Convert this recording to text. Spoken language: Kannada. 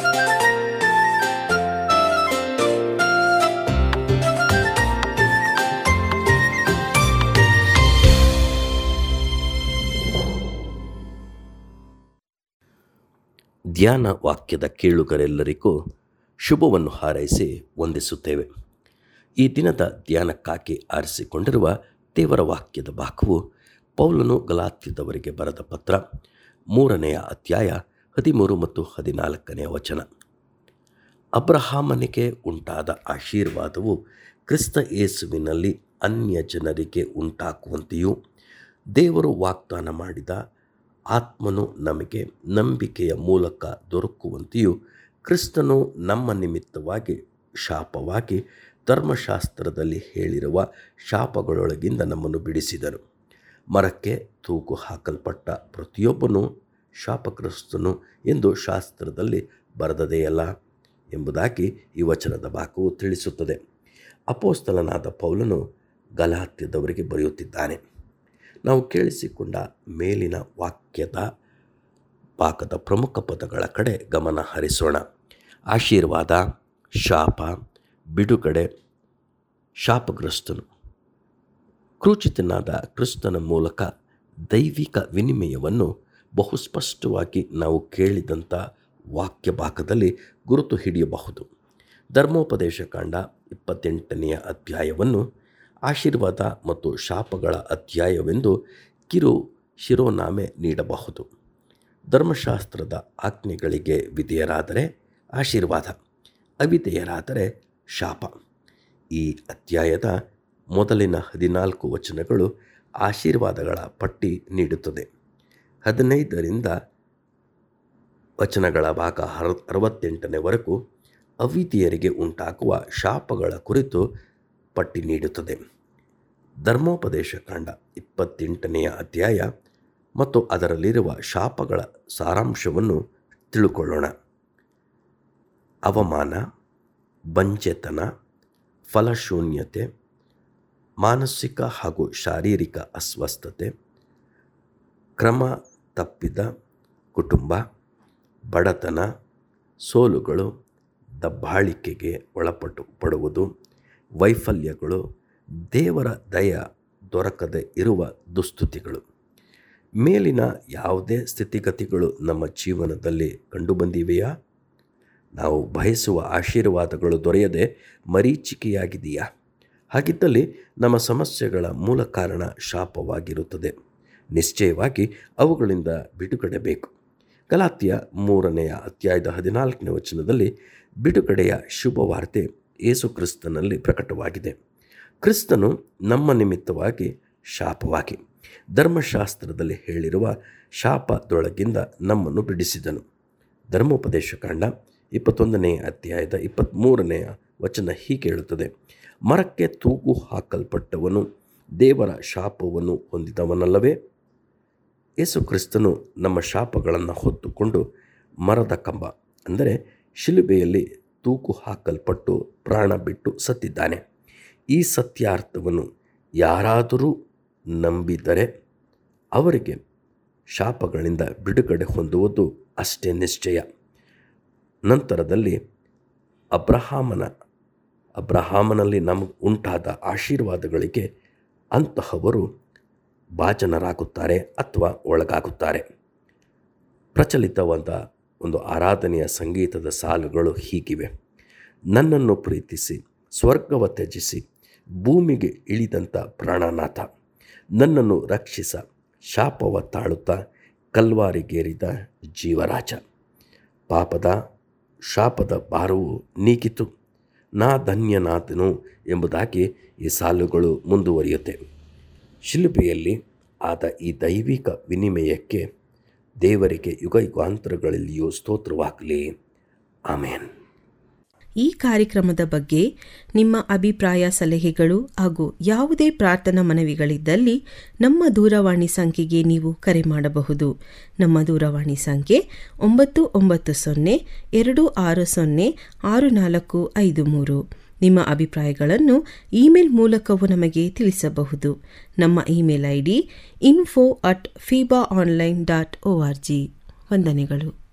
ಧ್ಯಾನ ವಾಕ್ಯದ ಕೇಳುಗರೆಲ್ಲರಿಗೂ ಶುಭವನ್ನು ಹಾರೈಸಿ ವಂದಿಸುತ್ತೇವೆ ಈ ದಿನದ ಧ್ಯಾನಕ್ಕಾಗಿ ಆರಿಸಿಕೊಂಡಿರುವ ದೇವರ ವಾಕ್ಯದ ಭಾಗವು ಪೌಲನು ಗಲಾತ್ಯದವರಿಗೆ ಬರೆದ ಪತ್ರ ಮೂರನೆಯ ಅಧ್ಯಾಯ ಹದಿಮೂರು ಮತ್ತು ಹದಿನಾಲ್ಕನೆಯ ವಚನ ಅಬ್ರಹಾಮನಿಗೆ ಉಂಟಾದ ಆಶೀರ್ವಾದವು ಕ್ರಿಸ್ತ ಯೇಸುವಿನಲ್ಲಿ ಅನ್ಯ ಜನರಿಗೆ ಉಂಟಾಗುವಂತೆಯೂ ದೇವರು ವಾಗ್ದಾನ ಮಾಡಿದ ಆತ್ಮನು ನಮಗೆ ನಂಬಿಕೆಯ ಮೂಲಕ ದೊರಕುವಂತೆಯೂ ಕ್ರಿಸ್ತನು ನಮ್ಮ ನಿಮಿತ್ತವಾಗಿ ಶಾಪವಾಗಿ ಧರ್ಮಶಾಸ್ತ್ರದಲ್ಲಿ ಹೇಳಿರುವ ಶಾಪಗಳೊಳಗಿಂದ ನಮ್ಮನ್ನು ಬಿಡಿಸಿದನು ಮರಕ್ಕೆ ತೂಗು ಹಾಕಲ್ಪಟ್ಟ ಪ್ರತಿಯೊಬ್ಬನೂ ಶಾಪಗ್ರಸ್ತನು ಎಂದು ಶಾಸ್ತ್ರದಲ್ಲಿ ಬರೆದದೆಯಲ್ಲ ಎಂಬುದಾಗಿ ಈ ವಚನದ ಭಾಗವು ತಿಳಿಸುತ್ತದೆ ಅಪೋಸ್ತಲನಾದ ಪೌಲನು ಗಲಾತ್ಯದವರಿಗೆ ಬರೆಯುತ್ತಿದ್ದಾನೆ ನಾವು ಕೇಳಿಸಿಕೊಂಡ ಮೇಲಿನ ವಾಕ್ಯದ ಭಾಗದ ಪ್ರಮುಖ ಪದಗಳ ಕಡೆ ಗಮನ ಹರಿಸೋಣ ಆಶೀರ್ವಾದ ಶಾಪ ಬಿಡುಗಡೆ ಶಾಪಗ್ರಸ್ತನು ಕ್ರೂಚಿತನಾದ ಕ್ರಿಸ್ತನ ಮೂಲಕ ದೈವಿಕ ವಿನಿಮಯವನ್ನು ಬಹು ಸ್ಪಷ್ಟವಾಗಿ ನಾವು ಕೇಳಿದಂಥ ವಾಕ್ಯ ಭಾಗದಲ್ಲಿ ಗುರುತು ಹಿಡಿಯಬಹುದು ಧರ್ಮೋಪದೇಶ ಕಾಂಡ ಇಪ್ಪತ್ತೆಂಟನೆಯ ಅಧ್ಯಾಯವನ್ನು ಆಶೀರ್ವಾದ ಮತ್ತು ಶಾಪಗಳ ಅಧ್ಯಾಯವೆಂದು ಕಿರು ಶಿರೋನಾಮೆ ನೀಡಬಹುದು ಧರ್ಮಶಾಸ್ತ್ರದ ಆಜ್ಞೆಗಳಿಗೆ ವಿಧೇಯರಾದರೆ ಆಶೀರ್ವಾದ ಅವಿಧೇಯರಾದರೆ ಶಾಪ ಈ ಅಧ್ಯಾಯದ ಮೊದಲಿನ ಹದಿನಾಲ್ಕು ವಚನಗಳು ಆಶೀರ್ವಾದಗಳ ಪಟ್ಟಿ ನೀಡುತ್ತದೆ ಹದಿನೈದರಿಂದ ವಚನಗಳ ಭಾಗ ಅರ ಅರವತ್ತೆಂಟನೇವರೆಗೂ ಅವಿಧಿಯರಿಗೆ ಉಂಟಾಗುವ ಶಾಪಗಳ ಕುರಿತು ಪಟ್ಟಿ ನೀಡುತ್ತದೆ ಧರ್ಮೋಪದೇಶ ಕಾಂಡ ಇಪ್ಪತ್ತೆಂಟನೆಯ ಅಧ್ಯಾಯ ಮತ್ತು ಅದರಲ್ಲಿರುವ ಶಾಪಗಳ ಸಾರಾಂಶವನ್ನು ತಿಳುಕೊಳ್ಳೋಣ ಅವಮಾನ ಬಂಜೆತನ ಫಲಶೂನ್ಯತೆ ಮಾನಸಿಕ ಹಾಗೂ ಶಾರೀರಿಕ ಅಸ್ವಸ್ಥತೆ ಕ್ರಮ ತಪ್ಪಿದ ಕುಟುಂಬ ಬಡತನ ಸೋಲುಗಳು ದಬ್ಬಾಳಿಕೆಗೆ ಒಳಪಟ್ಟು ಪಡುವುದು ವೈಫಲ್ಯಗಳು ದೇವರ ದಯ ದೊರಕದೆ ಇರುವ ದುಸ್ಥಿತಿಗಳು ಮೇಲಿನ ಯಾವುದೇ ಸ್ಥಿತಿಗತಿಗಳು ನಮ್ಮ ಜೀವನದಲ್ಲಿ ಕಂಡುಬಂದಿವೆಯಾ ನಾವು ಬಯಸುವ ಆಶೀರ್ವಾದಗಳು ದೊರೆಯದೆ ಮರೀಚಿಕೆಯಾಗಿದೆಯಾ ಹಾಗಿದ್ದಲ್ಲಿ ನಮ್ಮ ಸಮಸ್ಯೆಗಳ ಮೂಲ ಕಾರಣ ಶಾಪವಾಗಿರುತ್ತದೆ ನಿಶ್ಚಯವಾಗಿ ಅವುಗಳಿಂದ ಬಿಡುಗಡೆ ಬೇಕು ಗಲಾತ್ಯ ಮೂರನೆಯ ಅಧ್ಯಾಯದ ಹದಿನಾಲ್ಕನೇ ವಚನದಲ್ಲಿ ಬಿಡುಗಡೆಯ ಶುಭವಾರ್ತೆ ಯೇಸು ಕ್ರಿಸ್ತನಲ್ಲಿ ಪ್ರಕಟವಾಗಿದೆ ಕ್ರಿಸ್ತನು ನಮ್ಮ ನಿಮಿತ್ತವಾಗಿ ಶಾಪವಾಗಿ ಧರ್ಮಶಾಸ್ತ್ರದಲ್ಲಿ ಹೇಳಿರುವ ಶಾಪದೊಳಗಿಂದ ನಮ್ಮನ್ನು ಬಿಡಿಸಿದನು ಧರ್ಮೋಪದೇಶ ಕಾಂಡ ಇಪ್ಪತ್ತೊಂದನೆಯ ಅಧ್ಯಾಯದ ಇಪ್ಪತ್ತ್ಮೂರನೆಯ ವಚನ ಹೀಗೆ ಹೇಳುತ್ತದೆ ಮರಕ್ಕೆ ತೂಗು ಹಾಕಲ್ಪಟ್ಟವನು ದೇವರ ಶಾಪವನ್ನು ಹೊಂದಿದವನಲ್ಲವೇ ಯೇಸು ಕ್ರಿಸ್ತನು ನಮ್ಮ ಶಾಪಗಳನ್ನು ಹೊತ್ತುಕೊಂಡು ಮರದ ಕಂಬ ಅಂದರೆ ಶಿಲುಬೆಯಲ್ಲಿ ತೂಕು ಹಾಕಲ್ಪಟ್ಟು ಪ್ರಾಣ ಬಿಟ್ಟು ಸತ್ತಿದ್ದಾನೆ ಈ ಸತ್ಯಾರ್ಥವನ್ನು ಯಾರಾದರೂ ನಂಬಿದರೆ ಅವರಿಗೆ ಶಾಪಗಳಿಂದ ಬಿಡುಗಡೆ ಹೊಂದುವುದು ಅಷ್ಟೇ ನಿಶ್ಚಯ ನಂತರದಲ್ಲಿ ಅಬ್ರಹಾಮನ ಅಬ್ರಹಾಮನಲ್ಲಿ ನಮಗೆ ಉಂಟಾದ ಆಶೀರ್ವಾದಗಳಿಗೆ ಅಂತಹವರು ಭಾಜನರಾಗುತ್ತಾರೆ ಅಥವಾ ಒಳಗಾಗುತ್ತಾರೆ ಪ್ರಚಲಿತವಾದ ಒಂದು ಆರಾಧನೆಯ ಸಂಗೀತದ ಸಾಲುಗಳು ಹೀಗಿವೆ ನನ್ನನ್ನು ಪ್ರೀತಿಸಿ ಸ್ವರ್ಗವ ತ್ಯಜಿಸಿ ಭೂಮಿಗೆ ಇಳಿದಂಥ ಪ್ರಾಣನಾಥ ನನ್ನನ್ನು ರಕ್ಷಿಸ ಶಾಪವ ತಾಳುತ್ತಾ ಕಲ್ವಾರಿಗೇರಿದ ಜೀವರಾಜ ಪಾಪದ ಶಾಪದ ಭಾರವು ನೀಗಿತು ನಾ ಧನ್ಯನಾಥನು ಎಂಬುದಾಗಿ ಈ ಸಾಲುಗಳು ಮುಂದುವರಿಯುತ್ತೆ ಶಿಲುಬೆಯಲ್ಲಿ ಆದ ಈ ದೈವಿಕ ವಿನಿಮಯಕ್ಕೆ ದೇವರಿಗೆ ಯುಗ ಯುಗಾಂತರಗಳಲ್ಲಿಯೂ ಸ್ತೋತ್ರವಾಗಲಿ ಆಮೇನ್ ಈ ಕಾರ್ಯಕ್ರಮದ ಬಗ್ಗೆ ನಿಮ್ಮ ಅಭಿಪ್ರಾಯ ಸಲಹೆಗಳು ಹಾಗೂ ಯಾವುದೇ ಪ್ರಾರ್ಥನಾ ಮನವಿಗಳಿದ್ದಲ್ಲಿ ನಮ್ಮ ದೂರವಾಣಿ ಸಂಖ್ಯೆಗೆ ನೀವು ಕರೆ ಮಾಡಬಹುದು ನಮ್ಮ ದೂರವಾಣಿ ಸಂಖ್ಯೆ ಒಂಬತ್ತು ಒಂಬತ್ತು ಸೊನ್ನೆ ಎರಡು ಆರು ಸೊನ್ನೆ ಆರು ನಾಲ್ಕು ಐದು ಮೂರು ನಿಮ್ಮ ಅಭಿಪ್ರಾಯಗಳನ್ನು ಇಮೇಲ್ ಮೂಲಕವೂ ನಮಗೆ ತಿಳಿಸಬಹುದು ನಮ್ಮ email I D info at Feeba online dot O R G ವಂದನೆಗಳು